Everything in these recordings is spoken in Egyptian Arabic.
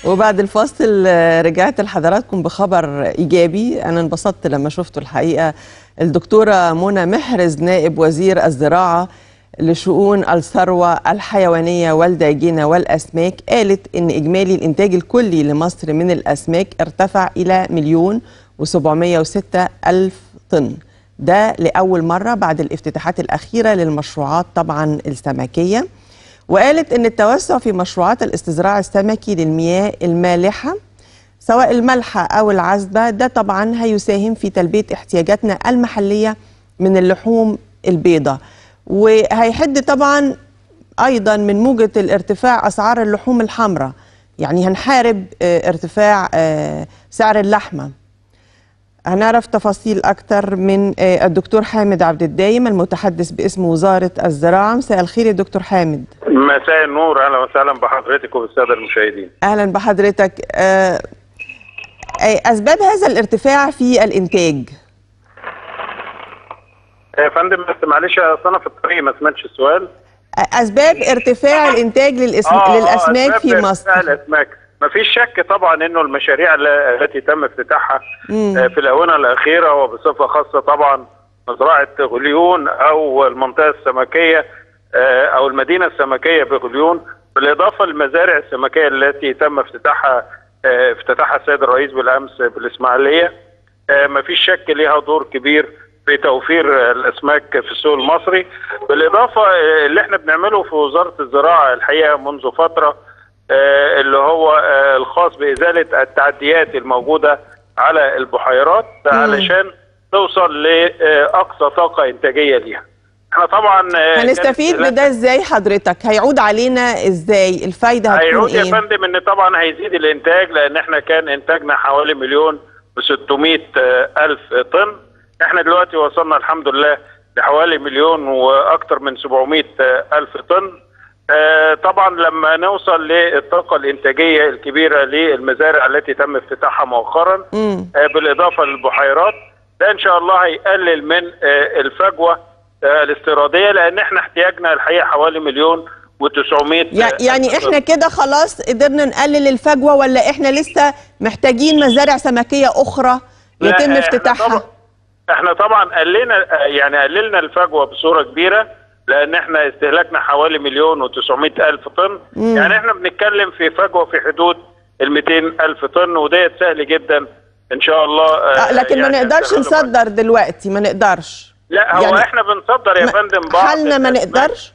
وبعد الفاصل آه، رجعت لحضراتكم بخبر ايجابي انا انبسطت لما شفته الحقيقه الدكتوره منى محرز نائب وزير الزراعه لشؤون الثروه الحيوانيه والداجنه والاسماك قالت ان اجمالي الانتاج الكلي لمصر من الاسماك ارتفع الى مليون و706 الف طن ده لاول مره بعد الافتتاحات الاخيره للمشروعات طبعا السمكيه وقالت ان التوسع في مشروعات الاستزراع السمكي للمياه المالحه سواء المالحه او العذبه ده طبعا هيساهم في تلبيه احتياجاتنا المحليه من اللحوم البيضاء وهيحد طبعا ايضا من موجه الارتفاع اسعار اللحوم الحمراء يعني هنحارب آه، ارتفاع آه، سعر اللحمه هنعرف تفاصيل أكتر من آه، الدكتور حامد عبد الدايم المتحدث باسم وزارة الزراعة مساء الخير يا دكتور حامد مساء النور اهلا وسهلا بحضرتك وبالساده المشاهدين. أهلا بحضرتك آه، آه، أسباب هذا الارتفاع في الإنتاج يا فندم بس معلش أصل انا في الطريق ما سمعتش السؤال. آه، أسباب ارتفاع الإنتاج للإسم... آه، آه، للأسماك أسباب في ارتفاع مصر الاسماك ما فيش شك طبعا انه المشاريع ال- التي تم افتتاحها مم. آه، في الاونه الاخيره وبصفه خاصه طبعا مزرعه غليون او المنطقه السمكيه آه، او المدينه السمكيه بغليون بالاضافه للمزارع السمكيه التي تم افتتاحها آه، افتتاحها السيد الرئيس بالامس بالاسماعيليه ما فيش شك ليها دور كبير في توفير آه، الاسماك في السوق المصري بالاضافه آه، اللي احنا بنعمله في وزاره الزراعه الحقيقه منذ فتره آه، اللي هو آه، الخاص بازاله التعديات الموجوده على البحيرات علشان توصل لاقصى طاقه انتاجيه ليها. احنا طبعا آه، هنستفيد كانت- بده إزاي حضرتك هيعود علينا إزاي الفايدة هتكون هيعود يا إيه فندم ان طبعا هيزيد الانتاج لان احنا كان انتاجنا حوالي مليون و600 الف طن احنا دلوقتي وصلنا الحمد لله لحوالي مليون واكثر من 700 الف طن آه، طبعا لما نوصل للطاقه الانتاجيه الكبيره للمزارع التي تم افتتاحها مؤخرا مم. آه، بالاضافه للبحيرات ده ان شاء الله هيقلل من آه، الفجوه آه، الاستيراديه لان احنا احتياجنا الحقيقه حوالي مليون و900 يع- يعني احنا كده خلاص قدرنا نقلل الفجوه ولا احنا لسه محتاجين مزارع سمكيه اخرى لا، يتم احنا افتتاحها طبعا احنا طبعا قلنا يعني قللنا الفجوه بصوره كبيره لان احنا استهلاكنا حوالي مليون و900 الف طن مم. يعني احنا بنتكلم في فجوه في حدود ال 200 الف طن وديت سهل جدا ان شاء الله آه، لكن ما يعني نقدرش نستغله. نصدر دلوقتي ما نقدرش لا هو يعني احنا بنصدر يا ما- فندم بعض حالنا ما الأسماك. نقدرش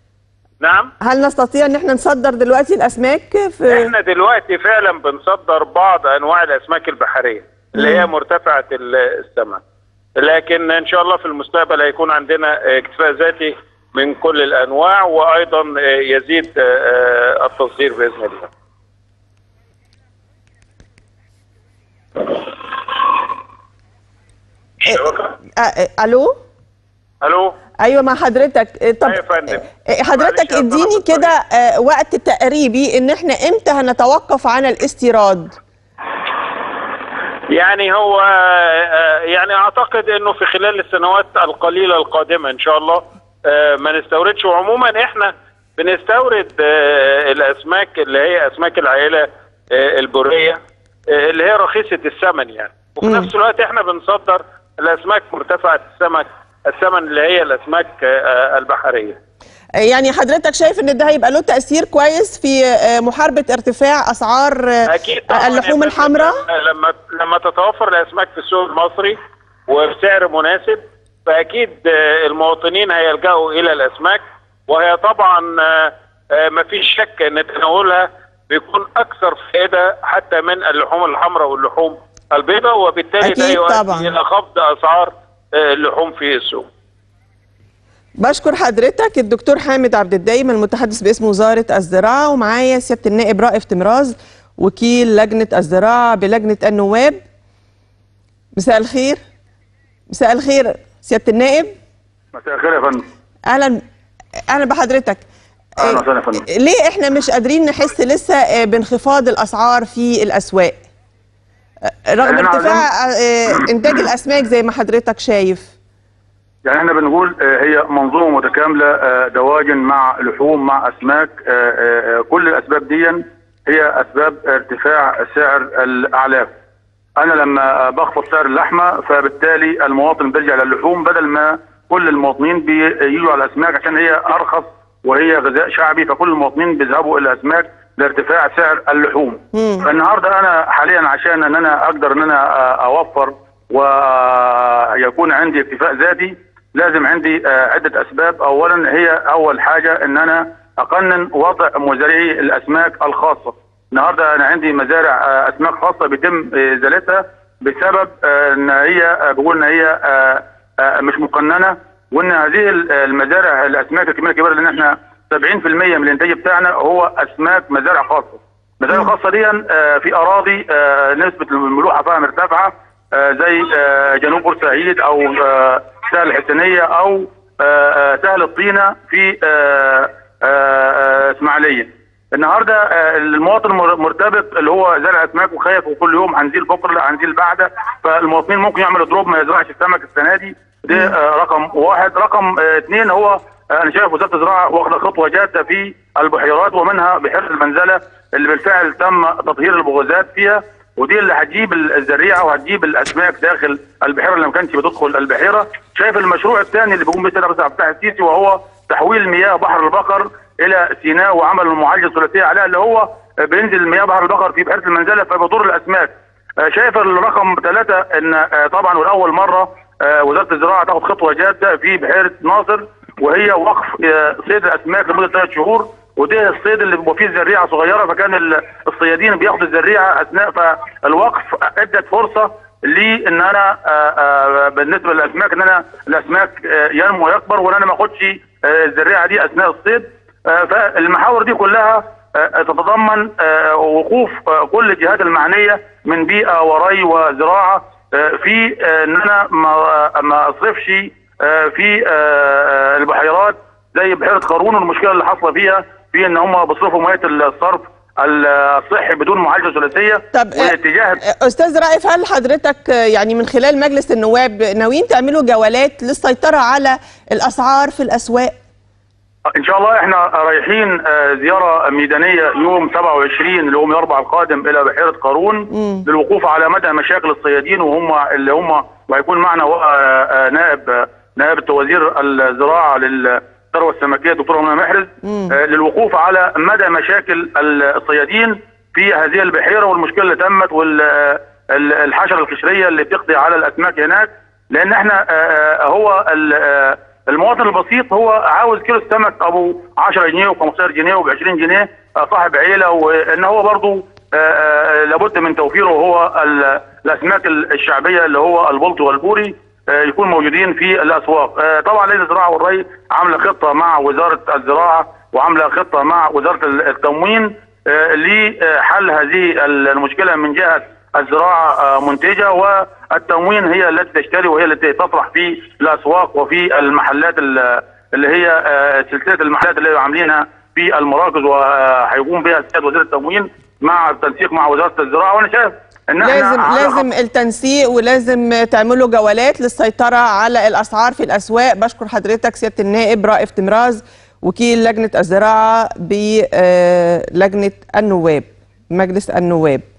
نعم هل نستطيع ان احنا نصدر دلوقتي الاسماك في احنا دلوقتي فعلا بنصدر بعض انواع الاسماك البحريه اللي هي مرتفعه ال- الثمن لكن ان شاء الله في المستقبل هيكون عندنا اكتفاء ذاتي من كل الانواع وايضا يزيد التصدير باذن الله الشبكة؟ آه، آه، الو الو ايوه مع حضرتك آه، طب أيوة يا فندم. آه، حضرتك معلش، أصل أنا اديني في الطريق. كده آه، وقت تقريبي ان احنا امتى هنتوقف عن الاستيراد يعني هو آه، يعني اعتقد انه في خلال السنوات القليله القادمه ان شاء الله آه، ما نستوردش وعموما احنا بنستورد آه، الاسماك اللي هي اسماك العائله آه، البوريه آه، اللي هي رخيصه الثمن يعني وفي مم. نفس الوقت احنا بنصدر الاسماك مرتفعه السمك الثمن اللي هي الاسماك آه، البحريه يعني حضرتك شايف ان ده هيبقى له تأثير كويس في آه، محاربة ارتفاع أسعار آه، اكيد طبعا اللحوم يا فندم. الحمراء لما لما تتوفر الاسماك في السوق المصري وبسعر مناسب فاكيد آه، المواطنين هيلجأوا الى الاسماك وهي طبعا آه، آه، ما فيش شك ان تناولها بيكون اكثر فائده حتى من اللحوم الحمراء واللحوم البيضاء وبالتالي ده أكيد يؤدي طبعا. الى خفض اسعار آه، اللحوم في السوق بشكر حضرتك الدكتور حامد عبد الدايم المتحدث باسم وزارة الزراعة ومعايا سيادة النائب رائف تمراز وكيل لجنة الزراعة بلجنة النواب مساء الخير مساء الخير سيادة النائب مساء الخير يا فندم اهلا اهلا بحضرتك أهلا آه، وسهلا يا فندم. ليه احنا مش قادرين نحس لسه آه، بانخفاض الاسعار في الاسواق آه، رغم إحنا ارتفاع آه، انتاج الاسماك زي ما حضرتك شايف يعني احنا بنقول آه، هي منظومه متكامله آه، دواجن مع لحوم مع اسماك آه، آه، آه، كل الاسباب دي هي اسباب ارتفاع سعر الاعلاف انا لما بخفض سعر اللحمه فبالتالي المواطن بيرجع للحوم بدل ما كل المواطنين بيجوا على الاسماك عشان هي ارخص وهي غذاء شعبي فكل المواطنين بيذهبوا الى الاسماك لارتفاع سعر اللحوم فالنهارده انا حاليا عشان ان انا اقدر ان انا اوفر ويكون عندي اكتفاء ذاتي لازم عندي عده اسباب اولا هي اول حاجه ان انا اقنن وضع مزارعي الاسماك الخاصه النهارده انا عندي مزارع اسماك خاصه بيتم ازالتها بسبب ان هي بقول ان هي مش مقننه وان هذه المزارع الاسماك الكميه الكبيره لان احنا 70% من الانتاج بتاعنا هو اسماك مزارع خاصه. المزارع الخاصه دي في اراضي نسبه الملوحه فيها مرتفعه زي جنوب بورسعيد او سهل الحسينيه او سهل الطينه في اسماعيليه. النهارده المواطن مرتبط اللي هو زرع اسماك وخايف وكل يوم هنزيل بكره لا هنزيل بعده فالمواطنين ممكن يعملوا دروب ما يزرعش السمك السنه دي ده رقم واحد رقم اثنين هو انا شايف وزاره الزراعه واخده خطوه جاده في البحيرات ومنها بحيره المنزله اللي بالفعل تم تطهير البغوزات فيها ودي اللي هتجيب الزريعه وهتجيب الاسماك داخل البحيره اللي ما كانش بتدخل البحيره شايف المشروع الثاني اللي بيقوم به السيد عبد الفتاح السيسي وهو تحويل مياه بحر البقر الى سيناء وعمل المعالجه الثلاثيه عليها اللي هو بينزل مياه بحر البقر في بحيره المنزله فبيضر الاسماك شايف الرقم ثلاثه ان طبعا ولاول مره وزاره الزراعه تاخد خطوه جاده في بحيره ناصر وهي وقف صيد الاسماك لمده ثلاث شهور وده الصيد اللي بيبقى فيه زريعه صغيره فكان الصيادين بياخدوا الزريعه اثناء فالوقف ادت فرصه لي ان انا بالنسبه للاسماك ان انا الاسماك ينمو ويكبر وان انا ما اخدش الزريعه دي اثناء الصيد فالمحاور دي كلها تتضمن وقوف كل الجهات المعنيه من بيئه وري وزراعه في ان انا ما ما اصرفش في البحيرات زي بحيره قارون والمشكله اللي حاصله فيها في ان هم بيصرفوا ميه الصرف الصحي بدون معالجه ثلاثيه طب والاتجاه استاذ رائف هل حضرتك يعني من خلال مجلس النواب ناويين تعملوا جولات للسيطره على الاسعار في الاسواق؟ ان شاء الله احنا رايحين زياره ميدانيه يوم 27 اللي هو يوم الاربعاء القادم الى بحيره قارون مم. للوقوف على مدى مشاكل الصيادين وهم اللي هم وهيكون معنا نائب نائب وزير الزراعه للثروه السمكيه الدكتور منى محرز مم. للوقوف على مدى مشاكل الصيادين في هذه البحيره والمشكله اللي تمت والحشره القشريه اللي بتقضي على الاسماك هناك لان احنا هو المواطن البسيط هو عاوز كيلو السمك ابو 10 جنيه و15 جنيه وب 20 جنيه صاحب عيله وان هو برضه لابد من توفيره هو الاسماك الشعبيه اللي هو البلطي والبوري يكون موجودين في الاسواق طبعا لجنه الزراعه والري عامله خطه مع وزاره الزراعه وعامله خطه مع وزاره التموين لحل هذه المشكله من جهه الزراعه منتجه والتموين هي التي تشتري وهي التي تطرح في الاسواق وفي المحلات اللي هي سلسله المحلات اللي عاملينها في المراكز وهيقوم بها السيد وزير التموين مع التنسيق مع وزاره الزراعه وانا شايف ان لازم لازم التنسيق ولازم تعملوا جولات للسيطره على الاسعار في الاسواق بشكر حضرتك سياده النائب رائف تمراز وكيل لجنه الزراعه بلجنه النواب مجلس النواب